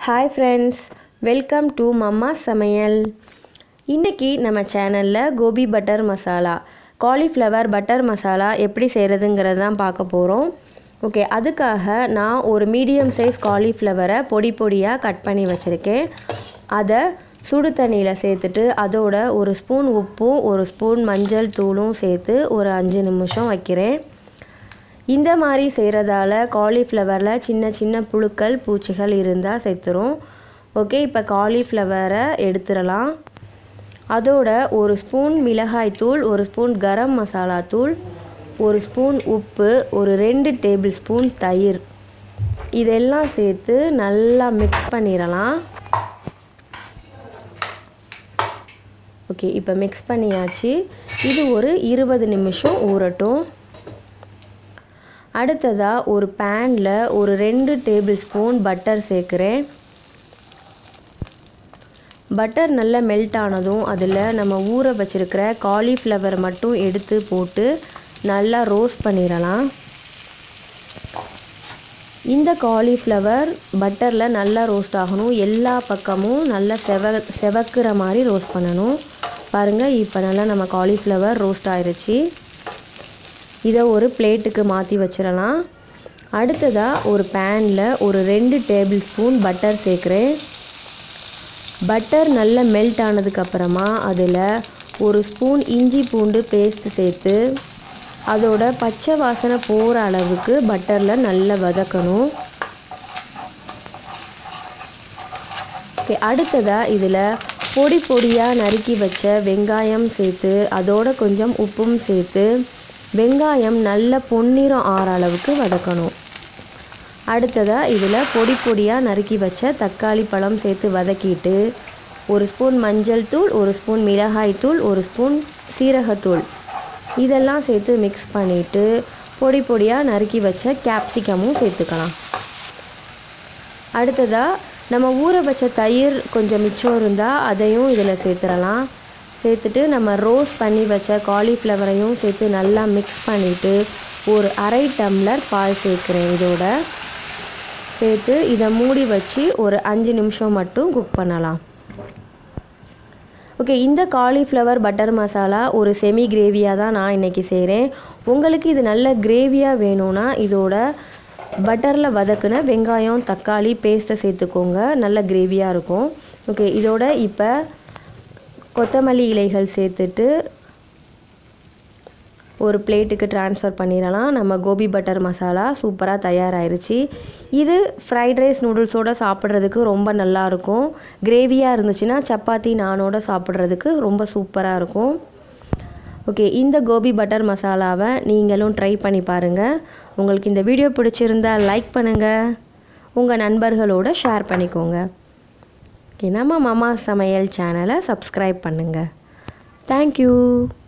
hi friends welcome to மம்மா சமையல் இன்றைக்கி நம்ம சேனலில் gobi butter masala cauliflower butter masala எப்படி செய்கிறதுங்கிறது தான் பார்க்க போகிறோம் ஓகே அதுக்காக நான் ஒரு மீடியம் சைஸ் காலிஃப்ளவரை பொடி பொடியாக கட் பண்ணி வச்சுருக்கேன் அதை சுடு தண்ணியில் சேர்த்துட்டு அதோட ஒரு ஸ்பூன் உப்பும் ஒரு ஸ்பூன் மஞ்சள் தூளும் சேர்த்து ஒரு அஞ்சு நிமிஷம் வைக்கிறேன் இந்த மாதிரி செய்கிறதால காலிஃப்ளவரில் சின்ன சின்ன புழுக்கள் பூச்சிகள் இருந்தால் செத்துரும் ஓகே இப்போ காலிஃப்ளவரை எடுத்துடலாம் அதோட ஒரு ஸ்பூன் மிளகாய் தூள் ஒரு ஸ்பூன் கரம் மசாலா தூள் ஒரு ஸ்பூன் உப்பு ஒரு ரெண்டு டேபிள் ஸ்பூன் தயிர் இதெல்லாம் சேர்த்து நல்லா மிக்ஸ் பண்ணிடலாம் ஓகே இப்போ மிக்ஸ் பண்ணியாச்சு இது ஒரு இருபது நிமிஷம் ஊறட்டும் அடுத்ததாக ஒரு பேனில் ஒரு ரெண்டு டேபிள் ஸ்பூன் பட்டர் சேர்க்குறேன் பட்டர் நல்லா மெல்ட் ஆனதும் அதில் நம்ம ஊற வச்சுருக்கிற காலிஃப்ளவர் மட்டும் எடுத்து போட்டு நல்லா ரோஸ்ட் பண்ணிடலாம் இந்த காலிஃப்ளவர் பட்டரில் நல்லா ரோஸ்ட் ஆகணும் எல்லா பக்கமும் நல்லா செவ செவக்கிற மாதிரி ரோஸ்ட் பண்ணணும் பாருங்கள் இப்போ நல்லா நம்ம காலிஃப்ளவர் ரோஸ்ட் ஆயிடுச்சு இதை ஒரு பிளேட்டுக்கு மாற்றி வச்சிடலாம் அடுத்ததாக ஒரு பேனில் ஒரு ரெண்டு டேபிள் ஸ்பூன் பட்டர் சேர்க்குறேன் பட்டர் நல்லா மெல்ட் ஆனதுக்கப்புறமா அதில் ஒரு ஸ்பூன் இஞ்சி பூண்டு பேஸ்ட் சேர்த்து அதோட பச்சை வாசனை போகிற அளவுக்கு பட்டரில் நல்லா வதக்கணும் ஓகே அடுத்ததாக இதில் பொடி பொடியாக நறுக்கி வச்ச வெங்காயம் சேர்த்து அதோட கொஞ்சம் உப்பும் சேர்த்து வெங்காயம் நல்ல பொன்னிறம் ஆற அளவுக்கு வதக்கணும் அடுத்ததாக இதில் பொடி பொடியாக நறுக்கி வச்ச தக்காளி பழம் சேர்த்து வதக்கிட்டு ஒரு ஸ்பூன் மஞ்சள் தூள் ஒரு ஸ்பூன் மிளகாய் தூள் ஒரு ஸ்பூன் சீரகத்தூள் இதெல்லாம் சேர்த்து மிக்ஸ் பண்ணிவிட்டு பொடி பொடியாக நறுக்கி வச்ச கேப்சிகமும் சேர்த்துக்கலாம் அடுத்ததாக நம்ம ஊற வச்ச தயிர் கொஞ்சம் மிச்சம் இருந்தால் அதையும் இதில் சேர்த்துடலாம் சேர்த்துட்டு நம்ம ரோஸ்ட் பண்ணி வச்ச காலிஃப்ளவரையும் சேர்த்து நல்லா மிக்ஸ் பண்ணிவிட்டு ஒரு அரை டம்ளர் பால் சேர்க்குறேன் இதோட சேர்த்து இதை மூடி வச்சு ஒரு அஞ்சு நிமிஷம் மட்டும் குக் பண்ணலாம் ஓகே இந்த காலிஃப்ளவர் பட்டர் மசாலா ஒரு செமி கிரேவியாக தான் நான் இன்றைக்கி செய்கிறேன் உங்களுக்கு இது நல்ல கிரேவியாக வேணும்னா இதோட பட்டரில் வதக்குன வெங்காயம் தக்காளி பேஸ்ட்டை சேர்த்துக்கோங்க நல்ல கிரேவியாக இருக்கும் ஓகே இதோட இப்போ கொத்தமல்லி இலைகள் சேர்த்துட்டு ஒரு பிளேட்டுக்கு ட்ரான்ஸ்ஃபர் பண்ணிடலாம் நம்ம கோபி பட்டர் மசாலா சூப்பராக தயாராகிருச்சு இது ஃப்ரைட் ரைஸ் நூடுல்ஸோடு சாப்பிட்றதுக்கு ரொம்ப நல்லாயிருக்கும் கிரேவியாக இருந்துச்சுன்னா சப்பாத்தி நானோட சாப்பிட்றதுக்கு ரொம்ப சூப்பராக இருக்கும் ஓகே இந்த கோபி பட்டர் மசாலாவை நீங்களும் ட்ரை பண்ணி பாருங்கள் உங்களுக்கு இந்த வீடியோ பிடிச்சிருந்தா லைக் பண்ணுங்கள் உங்கள் நண்பர்களோட ஷேர் பண்ணிக்கோங்க ஓகே நம்ம மமா சமையல் சேனலை சப்ஸ்கிரைப் பண்ணுங்கள் தேங்க்யூ